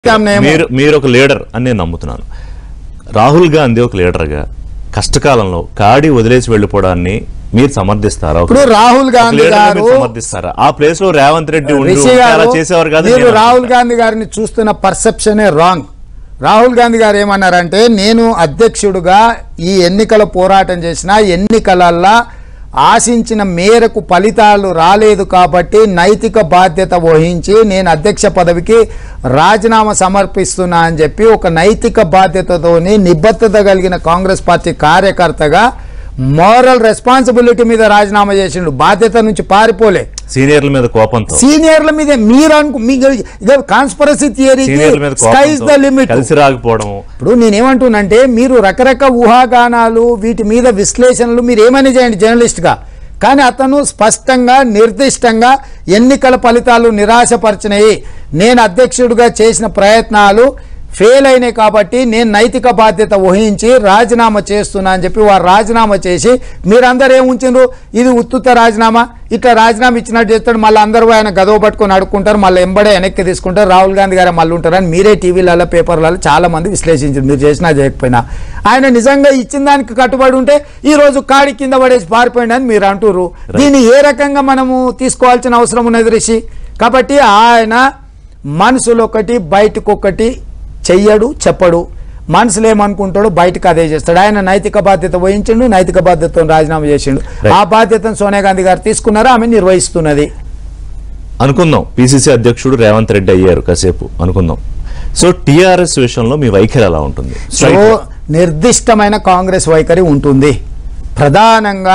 ప్రత్యామ్నాయం మీరు మీరు ఒక లీడర్ అని నేను నమ్ముతున్నాను రాహుల్ గాంధీ ఒక లీడర్గా కష్టకాలంలో కాడి వదిలేసి వెళ్ళిపోవడాన్ని మీరు సమర్థిస్తారా ఒక- ఇప్పుడు రాహుల్ ఒక గాంధీ లీడర్గా గారు మీరు సమర్థిస్తారా ఆ ప్లేస్ లో రేవంత్ రెడ్డి ఉండి రిషి ఉంటే అలా గారు చేసేవారు కాదు మీరు నేను రాహుల్ అనుకుంటా. గాంధీ గారిని చూస్తున్న పర్సెప్షనే రాంగ్ రాహుల్ గాంధీ గారు ఏమన్నారంటే నేను అధ్యక్షుడుగా ఈ ఎన్నికల పోరాటం చేసిన ఎన్నికలల్లా ఆశించిన మేరకు ఫలితాలు రాలేదు కాబట్టి నైతిక బాధ్యత వహించి నేను అధ్యక్ష పదవికి రాజీనామా సమర్పిస్తున్నా అని చెప్పి ఒక నైతిక బాధ్యతతోని నిబద్ధత కలిగిన కాంగ్రెస్ పార్టీ కార్యకర్తగా మోరల్ రెస్పాన్సిబిలిటీ మీద రాజీనామా చేసిండు బాధ్యత నుంచి పారిపోలే సీనియర్ల మీద కోపంతో సీనియర్ల మీద మీరు అనుకు మీకు కాన్స్పరసీ థియరీకి సీనియర్ల మీద స్కైస్ ద కోపంతో లిమిట్ కలిసి రాకపోవడం ఇప్పుడు నేనేమంటున్నానంటే మీరు రకరకాల ఊహాగానాలు వీటి మీద విశ్లేషణలు మీరు ఏమైనా చేయండి జర్నలిస్ట్గా కానీ అతను స్పష్టంగా నిర్దిష్టంగా ఎన్నికల ఫలితాలు నిరాశపరిచినాయి నేను అధ్యక్షుడిగా చేసిన ప్రయత్నాలు ఫెయిల్ అయినాయి కాబట్టి నేను నైతిక బాధ్యత వహించి రాజీనామా చేస్తున్నా అని చెప్పి వారు రాజీనామా చేసి మీరందరూ ఏం ఉంచిండ్రు ఇది ఉత్తుత రాజీనామా ఇట్లా రాజీనామా ఇచ్చినట్టు చేస్తాడు మళ్ళీ అందరూ ఆయన గదవ పట్టుకొని అడుక్కుంటారు మళ్ళీ ఎంబడే వెనక్కి తీసుకుంటారు రాహుల్ గాంధీ గారు మళ్ళీ ఉంటారని మీరే టీవీలలో పేపర్లలో చాలా మంది విశ్లేషించారు మీరు చేసినా చేయకపోయినా ఆయన నిజంగా ఇచ్చిన దానికి కట్టుబడి ఉంటే ఈ రోజు కాడి కింద పడేసి పారిపోయింది అని మీరు అంటున్నారు దీన్ని ఏ రకంగా మనము తీసుకోవాల్సిన అవసరం ఉన్నది రిషి కాబట్టి ఆయన మనసులో ఒకటి బయటకు ఒకటి చెయ్యడు చెప్పడు మనసులో ఏమనుకుంటాడో బయటకు అదే చేస్తాడు ఆయన నైతిక బాధ్యత వహించిండు నైతిక బాధ్యతను రాజీనామా చేసిండు Right. ఆ బాధ్యతను సోనియా గాంధీ గారు తీసుకున్నారు ఆమె నిర్వహిస్తున్నది అనుకుందాం పిసిసి అధ్యక్షుడు రేవంత్ రెడ్డి అయ్యారు కాసేపు అనుకుందాం సో టిఆర్ఎస్ విషయంలో మీ వైఖరి ఎలా ఉంటుంది సో నిర్దిష్టమైన కాంగ్రెస్ వైఖరి ఉంటుంది ప్రధానంగా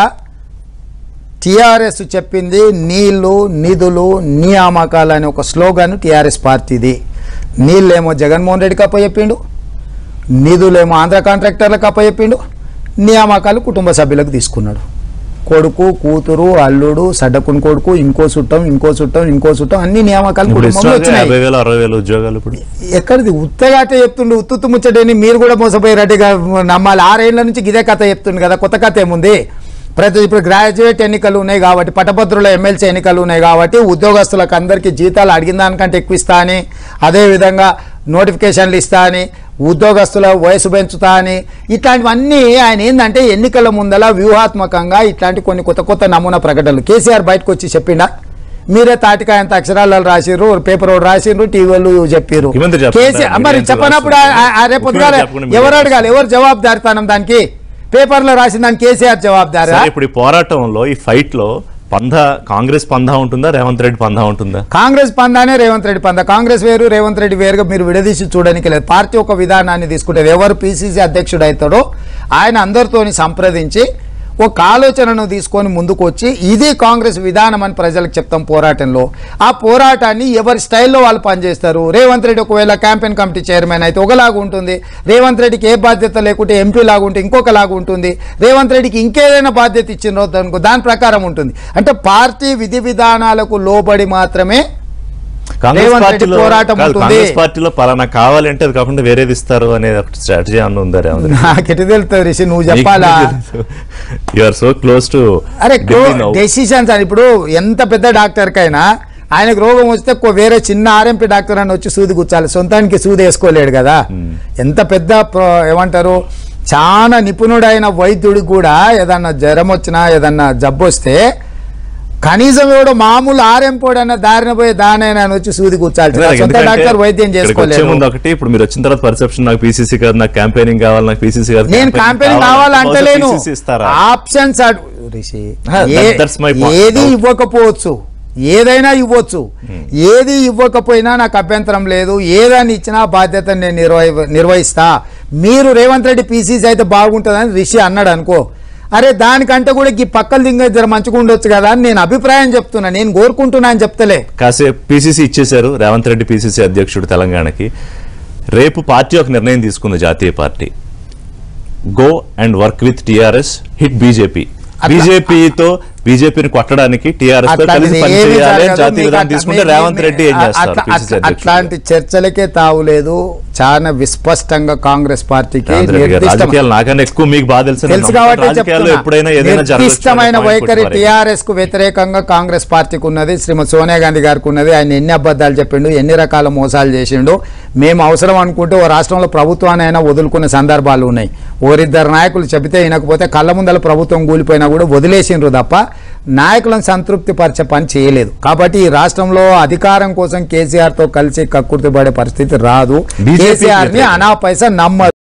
టిఆర్ఎస్ చెప్పింది నీళ్లు నిధులు నియామకాలు అనే ఒక స్లోగన్ టిఆర్ఎస్ పార్టీది నీళ్ళేమో జగన్మోహన్ రెడ్డికి అప్పచెప్పిండు నిధులేమో ఆంధ్ర కాంట్రాక్టర్లకు అప్పచెప్పిండు నియామకాలు కుటుంబ సభ్యులకు తీసుకున్నాడు కొడుకు కూతురు అల్లుడు సడ్డకుని కొడుకు ఇంకో చుట్టం ఇంకో చుట్టం ఇంకో చుట్టం అన్ని నియామకాలు ఇప్పుడు కుటుంబంలో ఇస్తున్నారుగా వచ్చినాయి యాభై వేలు అరవై వేలు ఉద్యోగాలు ఇప్పుడు ఎక్కడిది ఉత్తగాటే చెప్తుండు ఉత్తుత్తు ముచ్చటని మీరు కూడా మోసపోయారట్టుగా నమ్మాలి ఆరేళ్ల నుంచి ఇదే కథ చెప్తుండు కదా కొత్త కథ ఏముంది ప్రతి ఇప్పుడు గ్రాడ్యుయేట్ ఎన్నికలు ఉన్నాయి కాబట్టి పట్టభద్రుల ఎమ్మెల్సీ ఎన్నికలు ఉన్నాయి కాబట్టి ఉద్యోగస్తులకు అందరికీ జీతాలు అడిగిన దానికంటే ఎక్కువ ఇస్తా అని అదేవిధంగా నోటిఫికేషన్లు ఇస్తా అని ఉద్యోగస్తుల వయసు పెంచుతా అని ఇట్లాంటివన్నీ ఆయన ఏంటంటే ఎన్నికల ముందల వ్యూహాత్మకంగా ఇట్లాంటి కొన్ని కొత్త కొత్త నమూనా ప్రకటనలు కేసీఆర్ బయటకు వచ్చి చెప్పిండా మీరే తాటికాయంత అక్షరాలలో రాసిర్రు పేపర్ ఒకటి రాసిర్రు టీవీలు చెప్పారు ముఖ్యమంత్రి చెప్పండి. కేసీఆర్ మరి మీరేం చెప్పనప్పుడు ఆ- ఆ- ఆ రేపు పొద్దుగాల ముఖ్యమంత్రి చెప్పకుండా మీరు ఎవరు అడగాలి ఎవరు జవాబుదారితనం దానికి పేపర్లో రాసిన దానికి కేసీఆర్ జవాబుదారా సరే, ఇప్పుడు ఈ పోరాటంలో ఈ ఫైట్ లో పంధ కాంగ్రెస్ పంధా ఉంటుందా రేవంత్ రెడ్డి పంధా ఉంటుందా కాంగ్రెస్ పందానే రేవంత్ రెడ్డి పంద కాంగ్రెస్ వేరు రేవంత్ రెడ్డి వేరుగా మీరు విడదీసి చూడడానికి లేదు పార్టీ ఒక విధానాన్ని తీసుకుంటే ఎవరు పిసిసి అధ్యక్షుడు అవుతాడో ఆయన అందరితోని సంప్రదించి ఒక ఆలోచనను తీసుకొని ముందుకు వచ్చి ఇది కాంగ్రెస్ విధానం అని ప్రజలకు చెప్తాం పోరాటంలో ఆ పోరాటాన్ని ఎవరి స్టైల్లో వాళ్ళు పనిచేస్తారు రేవంత్ రెడ్డి ఒకవేళ క్యాంపెయిన్ కమిటీ చైర్మన్ అయితే ఒకలాగా ఉంటుంది రేవంత్ రెడ్డికి ఏ బాధ్యత లేకుంటే ఎంపీ లాగా ఉంటే ఇంకొకలాగా ఉంటుంది రేవంత్ రెడ్డికి ఇంకేదైనా బాధ్యత ఇచ్చిన అనుకో దాని ప్రకారం ఉంటుంది అంటే పార్టీ విధి విధానాలకు లోబడి మాత్రమే కాంగ్రెస్ రేవంత్ రెడ్డి పార్టీలో పోరాటం కాదు, ఉంటుంది. కాంగ్రెస్ పార్టీలో పలానా కావాలంటే అది కాకుండా వేరేది ఇస్తారు అనే స్ట్రాటజీ అన్న ఉందా రేవంత్ రెడ్డి నాకెటు తెలుస్తుంది రిషి నువ్వు చెప్పాలా you are so close to అరే డెసిషన్స్ అని ఇప్పుడు ఎంత పెద్ద డాక్టర్ కైనా ఆయనకు రోగం వస్తే కొ- వేరే చిన్న ఆర్ఎంపీ డాక్టర్ అని వచ్చి సూది గుచ్చాలి సొంతానికి సూది వేసుకోలేడు కదా ఎంత పెద్ద ప్ర- ఏమంటారు చాలా నిపుణుడైన వైద్యుడికి కూడా ఏదన్నా జ్వరం వచ్చినా ఏదన్నా జబ్బు వస్తే కనీసం ఎవడో మామూలు ఆర్ఎంపోడన్న దారిన పోయి దానైనా అని వచ్చి సూది కూర్చాలి సొంత డాక్టర్ వైద్యం వచ్చే చేసుకోలేదు ముందు ఒకటి ఇప్పుడు మీరు వచ్చిన తర్వాత పర్సెప్షన్ నాకు పీసీసీ కాదు నాకు క్యాంపెయినింగ్ కావాలి నాకు పీసీసీ కాదు నేను క్యాంపెయిన్ కావాలంటలేను PCC ఇస్తారా ఆప్షన్స్ రిషి Huh, ఏ- that- that's my point. ఏది Doubt. ఇవ్వకపోవచ్చు ఏదైనా ఇవ్వచ్చు ఏది ఇవ్వకపోయినా నాకు అభ్యంతరం లేదు ఏదాన్ని ఇచ్చినా బాధ్యత నేను నిర్వహి నిర్వహిస్తా మీరు రేవంత్ రెడ్డి పీసీసీ అయితే బాగుంటుందని రిషి అన్నాడు అనుకో అరే దానికంటే కూడా ఈ పక్కల దింగ జర మంచిగా ఉండొచ్చు కదా అని నేను అభిప్రాయం చెప్తున్నా నేను కోరుకుంటున్నా అని చెప్తలే కాసేపు పీసీసీ ఇచ్చేశారు రేవంత్ రెడ్డి పీసీసీ అధ్యక్షుడు తెలంగాణకి రేపు పార్టీ ఒక నిర్ణయం తీసుకుంది జాతీయ పార్టీ go and work with TRS hit BJP అట్లా- బీజేపీతో బీజేపీని కొట్టడానికి టిఆర్ఎస్ తో కలిసి అట్లాంటిది పనిచేయాలి ఏమీ అని జరగదు. జాతీయ మీకు విధానం అట్లా- తీసుకుంటే మీ- రేవంత్ మీ- రెడ్డి ఏం అట్లా- చేస్తారు అట్లా- పిసిసి అట్లాంటి చర్చలకే తావులేదు చాలా విస్పష్టంగా కాంగ్రెస్ పార్టీకి రాజేంద్ర రెడ్డి గారు, నిర్దిష్టమ- రాజకీయాలు నాకన్నా ఎక్కువ మీకు బాగా తెలుసు తెలుసు కాబట్టి రాజకీయాల్లో చెప్తున్నా. ఎప్పుడైనా ఏదైనా జరగచ్చు అనే నిర్దిష్టమైన point వైఖరి కొట్టి టిఆర్ఎస్ కు వ్యతిరేకంగా కాంగ్రెస్ పార్టీకి ఉన్నది శ్రీమతి సోనియా గాంధీ గారికి ఉన్నది ఆయన ఎన్ని అబద్ధాలు చెప్పిండు ఎన్ని రకాల మోసాలు చేసిండు మేము అవసరం అనుకుంటే ఓ రాష్ట్రంలో ప్రభుత్వాన్ని అయినా వదులుకునే సందర్భాలు ఉన్నాయి ఓరిద్దరు నాయకులు చెబితే వినకపోతే కళ్ళ ముందల ప్రభుత్వం కూలిపోయినా కూడా వదిలేసిండ్రు తప్ప నాయకులను సంతృప్తి పరిచే పని చేయలేదు కాబట్టి ఈ రాష్ట్రంలో అధికారం కోసం కేసీఆర్ తో కలిసి కక్కుర్తి పడే పరిస్థితి రాదు BJP కి కేసీఆర్ ని వ్యతిరేకంగా. అనా పైసా నమ్మదు